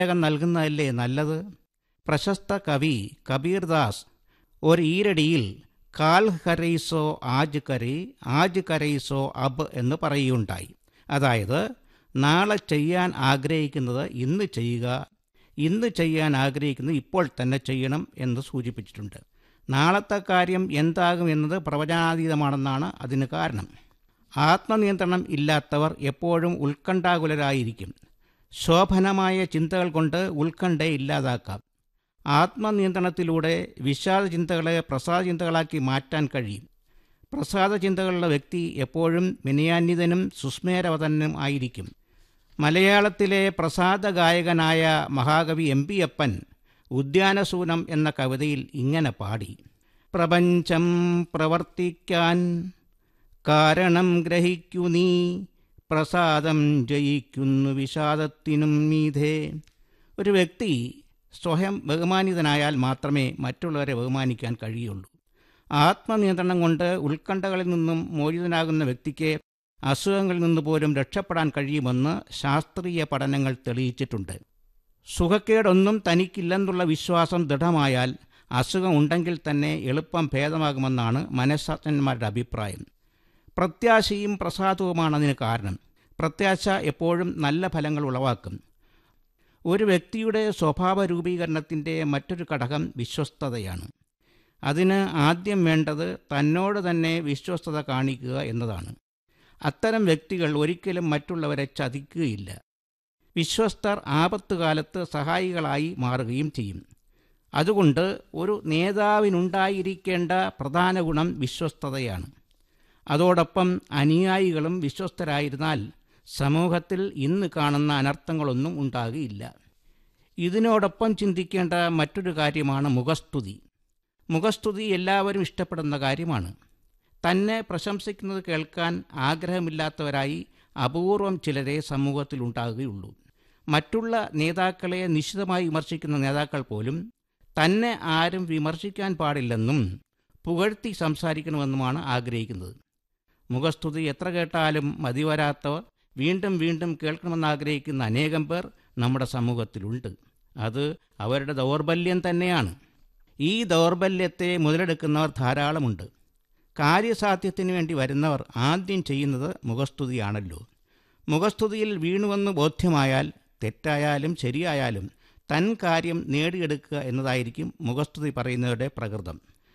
വേഗം നൽകുന്നതല്ലേ നല്ലത് പ്രശസ്ത കവി കബീർദാസ് ഒരു ഈരടിയിൽ കാൽ കരൈസോ ആജ് കരി ആജ് കരൈസോ അബ് എന്ന് പറയുകയുണ്ടായി അതായത് നാളെ ചെയ്യാൻ ആഗ്രഹിക്കുന്നത് ഇന്ന് ചെയ്യുക ഇന്ന് ചെയ്യാൻ ആഗ്രഹിക്കുന്നത് ഇപ്പോൾ തന്നെ ചെയ്യണം എന്ന് സൂചിപ്പിച്ചിട്ടുണ്ട് നാളത്തെ കാര്യം എന്താകും എന്നത് പ്രവചനാതീതമാണെന്നാണ് അതിന് കാരണം ആത്മനിയന്ത്രണം ഇല്ലാത്തവർ എപ്പോഴും ഉത്കണ്ഠാകുലരായിരിക്കും ശോഭനമായ ചിന്തകൾ കൊണ്ട് ഉത്കണ്ഠയെ ഇല്ലാതാക്കാം ആത്മനിയന്ത്രണത്തിലൂടെ വിഷാദ ചിന്തകളെ പ്രസാദ ചിന്തകളാക്കി മാറ്റാൻ കഴിയും പ്രസാദ ചിന്തകളുള്ള വ്യക്തി എപ്പോഴും വിനയാന്വിതനും സുസ്മേരവതനും ആയിരിക്കും മലയാളത്തിലെ പ്രസാദ ഗായകനായ മഹാകവി എം പി അപ്പൻ ഉദ്യാനസൂനം എന്ന കവിതയിൽ ഇങ്ങനെ പാടി പ്രപഞ്ചം പ്രവർത്തിക്കാൻ കാരണം ഗ്രഹിക്കു നീ പ്രസാദം ജയിക്കുന്നു വിഷാദത്തിനും മീതേ ഒരു വ്യക്തി സ്വയം ബഹുമാനിതനായാൽ മാത്രമേ മറ്റുള്ളവരെ ബഹുമാനിക്കാൻ കഴിയുള്ളൂ ആത്മനിയന്ത്രണം കൊണ്ട് ഉത്കണ്ഠകളിൽ നിന്നും മോചിതനാകുന്ന വ്യക്തിക്ക് അസുഖങ്ങളിൽ നിന്ന് പോലും രക്ഷപ്പെടാൻ കഴിയുമെന്ന് ശാസ്ത്രീയ പഠനങ്ങൾ തെളിയിച്ചിട്ടുണ്ട് സുഖക്കേടൊന്നും തനിക്കില്ലെന്നുള്ള വിശ്വാസം ദൃഢമായാൽ അസുഖം ഉണ്ടെങ്കിൽ തന്നെ എളുപ്പം ഭേദമാകുമെന്നാണ് മനഃശാസ്ത്രജ്ഞന്മാരുടെ അഭിപ്രായം പ്രത്യാശയും പ്രസാദവുമാണ് അതിന് കാരണം പ്രത്യാശ എപ്പോഴും നല്ല ഫലങ്ങൾ ഉളവാക്കും ഒരു വ്യക്തിയുടെ സ്വഭാവ രൂപീകരണത്തിൻ്റെ മറ്റൊരു ഘടകം വിശ്വസ്തതയാണ് അതിന് ആദ്യം വേണ്ടത് തന്നോട് തന്നെ വിശ്വസ്തത കാണിക്കുക എന്നതാണ് അത്തരം വ്യക്തികൾ ഒരിക്കലും മറ്റുള്ളവരെ ചതിക്കുകയില്ല വിശ്വസ്തർ ആപത്തുകാലത്ത് സഹായികളായി മാറുകയും ചെയ്യും അതുകൊണ്ട് ഒരു നേതാവിനുണ്ടായിരിക്കേണ്ട പ്രധാന ഗുണം വിശ്വസ്തതയാണ് അതോടൊപ്പം അനുയായികളും വിശ്വസ്തരായിരുന്നാൽ സമൂഹത്തിൽ ഇന്ന് കാണുന്ന അനർത്ഥങ്ങളൊന്നും ഉണ്ടാകുകയില്ല ഇതിനോടൊപ്പം ചിന്തിക്കേണ്ട മറ്റൊരു കാര്യമാണ് മുഖസ്തുതി മുഖസ്തുതി എല്ലാവരും ഇഷ്ടപ്പെടുന്ന കാര്യമാണ് തന്നെ പ്രശംസിക്കുന്നത് കേൾക്കാൻ ആഗ്രഹമില്ലാത്തവരായി അപൂർവം ചിലരെ സമൂഹത്തിൽ ഉണ്ടാകുകയുള്ളൂ മറ്റുള്ള നേതാക്കളെ നിശിതമായി വിമർശിക്കുന്ന നേതാക്കൾ പോലും തന്നെ ആരും വിമർശിക്കാൻ പാടില്ലെന്നും പുകഴ്ത്തി സംസാരിക്കണമെന്നുമാണ് ആഗ്രഹിക്കുന്നത് മുഖസ്തുതി എത്ര കേട്ടാലും മതിവരാത്തവർ വീണ്ടും വീണ്ടും കേൾക്കണമെന്നാഗ്രഹിക്കുന്ന അനേകം പേർ നമ്മുടെ സമൂഹത്തിലുണ്ട് അത് അവരുടെ ദൗർബല്യം തന്നെയാണ് ഈ ദൗർബല്യത്തെ മുതലെടുക്കുന്നവർ ധാരാളമുണ്ട് കാര്യസാധ്യത്തിന് വേണ്ടി വരുന്നവർ ആദ്യം ചെയ്യുന്നത് മുഖസ്തുതിയാണല്ലോ മുഖസ്തുതിയിൽ വീണുവെന്ന് ബോധ്യമായാൽ തെറ്റായാലും ശരിയായാലും തൻ കാര്യം നേടിയെടുക്കുക എന്നതായിരിക്കും മുഖസ്തുതി പറയുന്നവരുടെ പ്രകൃതം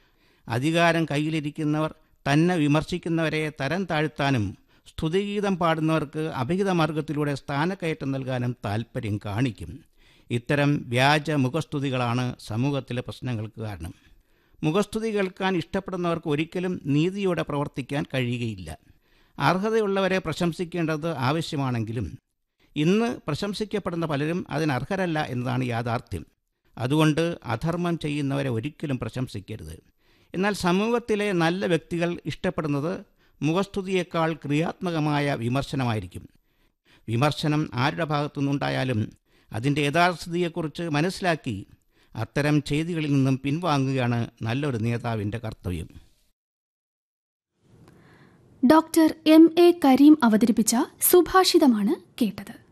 അധികാരം കയ്യിലിരിക്കുന്നവർ തന്നെ വിമർശിക്കുന്നവരെ തരം താഴ്ത്താനും സ്തുതിഗീതം പാടുന്നവർക്ക് അഭിഹിത മാർഗത്തിലൂടെ സ്ഥാനക്കയറ്റം നൽകാനും താൽപ്പര്യം കാണിക്കും ഇത്തരം വ്യാജ മുഖസ്തുതികളാണ് സമൂഹത്തിലെ പ്രശ്നങ്ങൾക്ക് കാരണം മുഖസ്തുതി കേൾക്കാൻ ഇഷ്ടപ്പെടുന്നവർക്ക് ഒരിക്കലും നീതിയോടെ പ്രവർത്തിക്കാൻ കഴിയുകയില്ല അർഹതയുള്ളവരെ പ്രശംസിക്കേണ്ടത് ആവശ്യമാണെങ്കിലും ഇന്ന് പ്രശംസിക്കപ്പെടുന്ന പലരും അതിനർഹരല്ല എന്നതാണ് യാഥാർത്ഥ്യം അതുകൊണ്ട് അധർമ്മം ചെയ്യുന്നവരെ ഒരിക്കലും പ്രശംസിക്കരുത് എന്നാൽ സമൂഹത്തിലെ നല്ല വ്യക്തികൾ ഇഷ്ടപ്പെടുന്നത് മുഖസ്തുതിയേക്കാൾ ക്രിയാത്മകമായ വിമർശനമായിരിക്കും വിമർശനം ആരുടെ ഭാഗത്തുനിന്നുണ്ടായാലും അതിൻ്റെ യഥാർത്ഥതയെക്കുറിച്ച് മനസ്സിലാക്കി അത്തരം ചെയ്തികളിൽ നിന്നും പിൻവാങ്ങുകയാണ് നല്ലൊരു നേതാവിൻ്റെ കർത്തവ്യം ഡോക്ടർ എം എ കരീം അവതരിപ്പിച്ച സുഭാഷിതമാണ് കേട്ടത്